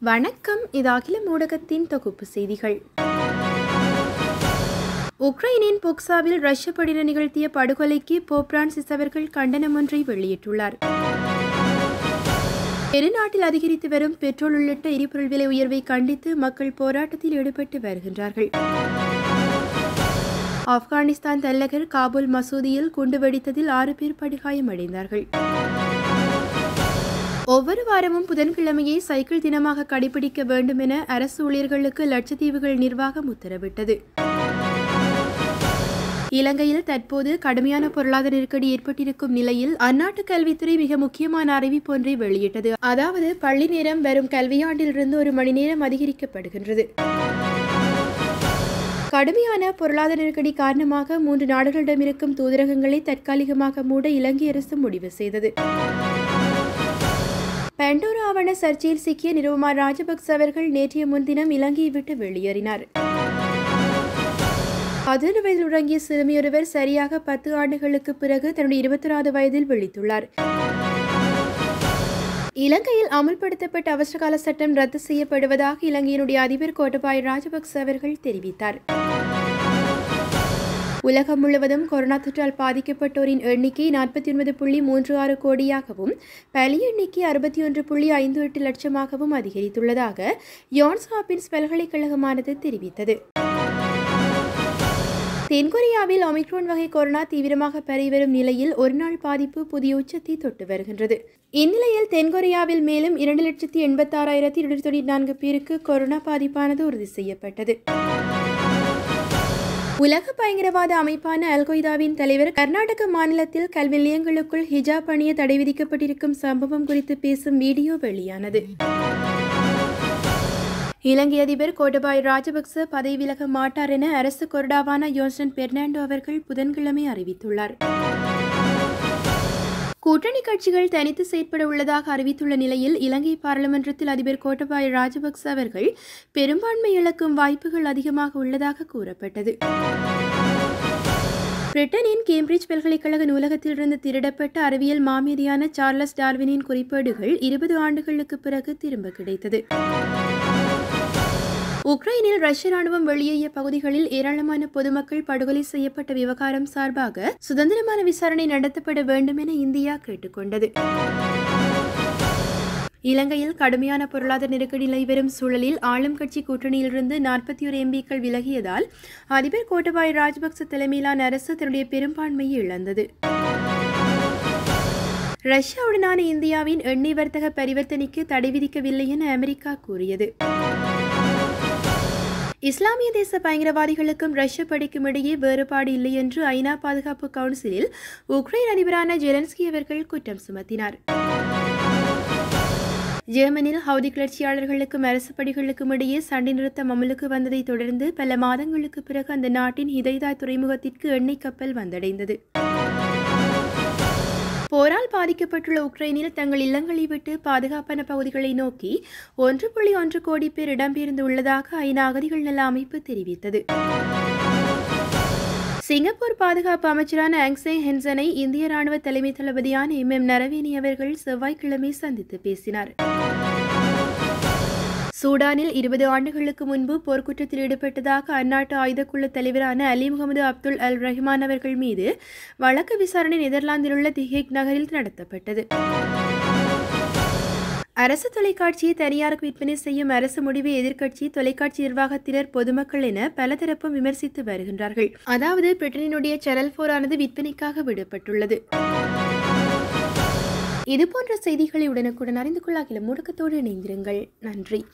வணக்கம் இது அகில ஊடகத்தின் தொகுப்பு செய்திகள் உக்ரைனின் பொக்சாவில் ரஷ்ய படையினர் நிகழ்த்திய படுகொலைக்கு போப் பிரான்சிஸ் அவர்கள் கண்டனம் ஒன்றை வெளியிட்டுள்ளார் பெருநாட்டில் அதிகரித்து வரும் பெட்ரோல் உள்ளிட்ட எரிபொருள் விலை உயர்வை கண்டித்து மக்கள் போராட்டத்தில் ஈடுபட்டு வருகின்றார்கள் ஆப்கானிஸ்தான் தலைநகர் காபூல் மசூதியில் குண்டு வெடித்ததில் ஆறு பேர் படுகாயமடைந்தார்கள் ஒவ்வொரு வாரமும் புதன்கிழமையை சைக்கிள் தினமாக கடைபிடிக்க வேண்டும் என அரசு ஊழியர்களுக்கு லட்சத்தீவுகள் நிர்வாகம் உத்தரவிட்டது இலங்கையில் தற்போது கடுமையான பொருளாதார நெருக்கடி ஏற்பட்டிருக்கும் நிலையில் அந்நாட்டு கல்வித்துறை மிக முக்கியமான அறிவிப்பு ஒன்றை வெளியிட்டது அதாவது பள்ளி நேரம் வரும் கல்வியாண்டிலிருந்து ஒரு மணி நேரம் அதிகரிக்கப்படுகின்றது கடுமையான பொருளாதார நெருக்கடி காரணமாக மூன்று நாடுகளிடம் இருக்கும் தூதரகங்களை தற்காலிகமாக மூட இலங்கை அரசு முடிவு செய்தது பெண்டோரா ஆவண சர்ச்சையில் சிக்கிய நிருபமா ராஜபக்ச அவர்கள் நேற்றைய முன்தினம் இலங்கையை விட்டு வெளியேறினார் பதினொரு வயதில் உறங்கிய சிறுமியொருவர் சரியாக பத்து ஆண்டுகளுக்கு பிறகு தன்னுடைய இருபத்தொராவது வயதில் விழித்துள்ளார் இலங்கையில் அமுல்படுத்தப்பட்ட அவசரகால சட்டம் ரத்து செய்யப்படுவதாக இலங்கையினுடைய அதிபர் கோட்டபாய ராஜபக்ச அவர்கள் தெரிவித்தார் உலகம் முழுவதும் கொரோனா தொற்றால் பாதிக்கப்பட்டோரின் எண்ணிக்கை நாற்பத்தி ஒன்பது புள்ளி மூன்று ஆறு கோடியாகவும் பலி எண்ணிக்கை அறுபத்தி ஒன்று புள்ளி ஐந்து எட்டு லட்சமாகவும் அதிகரித்துள்ளதாக யான்ஸ் ஹாப்பின்ஸ் பல்கலைக்கழகமானது தெரிவித்தது தென்கொரியாவில் ஒமிக்ரோன் வகை கொரோனா தீவிரமாக பரவி வரும் நிலையில் ஒருநாள் பாதிப்பு புதிய உச்சத்தை தொட்டு வருகின்றது இந்நிலையில் தென்கொரியாவில் மேலும் இரண்டு லட்சத்தி எண்பத்தாறாயிரத்தி இருநூற்றி தொண்ணூற்றி நான்கு பேருக்கு கொரோனா பாதிப்பானது உறுதி செய்யப்பட்டது உலக பயங்கரவாத அமைப்பான அல்கொய்தாவின் தலைவர் கர்நாடக மாநிலத்தில் கல்வி நிலையங்களுக்குள் ஹிஜாப் அணிய தடை விதிக்கப்பட்டிருக்கும் சம்பவம் குறித்து பேசும் வீடியோ வெளியானது இலங்கை அதிபர் கோட்டபாய் ராஜபக்ச பதவி விலக மாட்டார் என அரசு கொறடாவான யோசன் பெர்னாண்டோ அவர்கள் புதன்கிழமை அறிவித்துள்ளார் கூட்டணி கட்சிகள் தனித்து செயற்பட உள்ளதாக அறிவித்துள்ள நிலையில் இலங்கை பாராளுமன்றத்தில் அதிபர் கோட்டபாய ராஜபக்ச அவர்கள் பெரும்பான்மை இழக்கும் வாய்ப்புகள் அதிகமாக உள்ளதாக கூறப்பட்டது பிரிட்டனின் கேம்பிரிட்ஜ் பல்கலைக்கழக நூலகத்திலிருந்து திருடப்பட்ட அறிவியல் மாமேதியான சார்லஸ் டார்வினின் குறிப்பேடுகள் இருபது ஆண்டுகளுக்கு பிறகு திரும்ப கிடைத்தது உக்ரைனில் ரஷ்ய ராணுவம் வெளியேறிய பகுதிகளில் ஏராளமான பொதுமக்கள் படுகொலை செய்யப்பட்ட விவகாரம் சார்பாக சுதந்திரமான விசாரணை நடத்தப்பட வேண்டும் என இந்தியா கேட்டுக்கொண்டது இலங்கையில் கடுமையான பொருளாதார நெருக்கடி நிலை வரும் சூழலில் ஆளும் கட்சி கூட்டணியிலிருந்து நாற்பத்தி ஒரு எம்பிக்கள் விலகியதால் அதிபர் கோட்டபாய ராஜபக்ச தலைமையிலான அரசு தன்னுடைய பெரும்பான்மையை இழந்தது ரஷ்யாவுடனான இந்தியாவின் எண்ணெய் வர்த்தக பரிவர்த்தனைக்கு தடை விதிக்கவில்லை என அமெரிக்கா கூறியது இஸ்லாமிய தேச பயங்கரவாதிகளுக்கும் ரஷ்ய படைக்கும் இடையே வேறுபாடு இல்லை என்று ஐநா பாதுகாப்பு கவுன்சிலில் உக்ரைன் அதிபரான ஜெலன்ஸ்கி அவர்கள் குற்றம் சுமத்தினார் ஜெர்மனில் ஹவுதி கிளர்ச்சியாளர்களுக்கும் அரசு படைகளுக்கும் இடையே சண்டை நிறுத்தம் அமலுக்கு வந்ததை தொடர்ந்து பல மாதங்களுக்கு பிறகு அந்த நாட்டின் ஹிதைதா துறைமுகத்திற்கு எண்ணெய் கப்பல் வந்தடைந்தது போரால் பாதிக்கப்பட்டுள்ள உக்ரைனில் தங்கள் இல்லங்களை விட்டு பாதுகாப்பான பகுதிகளை நோக்கி ஒன்று புள்ளி ஒன்று கோடி பேர் இடம்பெயர்ந்து உள்ளதாக ஐநா அகதிகள் நல அமைப்பு தெரிவித்தது சிங்கப்பூர் பாதுகாப்பு அமைச்சரான ஆங்ஸே ஹென்சனை இந்திய ராணுவ தலைமை தளபதியான எம் எம் நரவேணி அவர்கள் செவ்வாய்க்கிழமை சந்தித்து பேசினார் சூடானில் இருபது ஆண்டுகளுக்கு முன்பு போர்க்குற்றத்தில் ஈடுபட்டதாக அந்நாட்டு ஆயுதக்குழு தலைவரான அலி முகமது அப்துல் அல் ரஹ்மான் அவர்கள் மீது வழக்கு விசாரணை நெதர்லாந்தில் உள்ள திஹேக் நகரில் நடத்தப்பட்டது அரசு தொலைக்காட்சியை தனியாருக்கு விற்பனை செய்யும் அரசு முடிவை எதிர்க்கட்சி தொலைக்காட்சி நிர்வாகத்தினர் பொதுமக்கள் என பலதரப்பும் விமர்சித்து வருகின்றார்கள் அதாவது பிரிட்டனினுடைய சேனல் போரானது விற்பனைக்காக விடப்பட்டுள்ளது இதுபோன்ற செய்திகளை உடனுக்குடன் அறிந்து கொள்ள அகில முடக்கத்தோடு இணைந்திருங்கள் நன்றி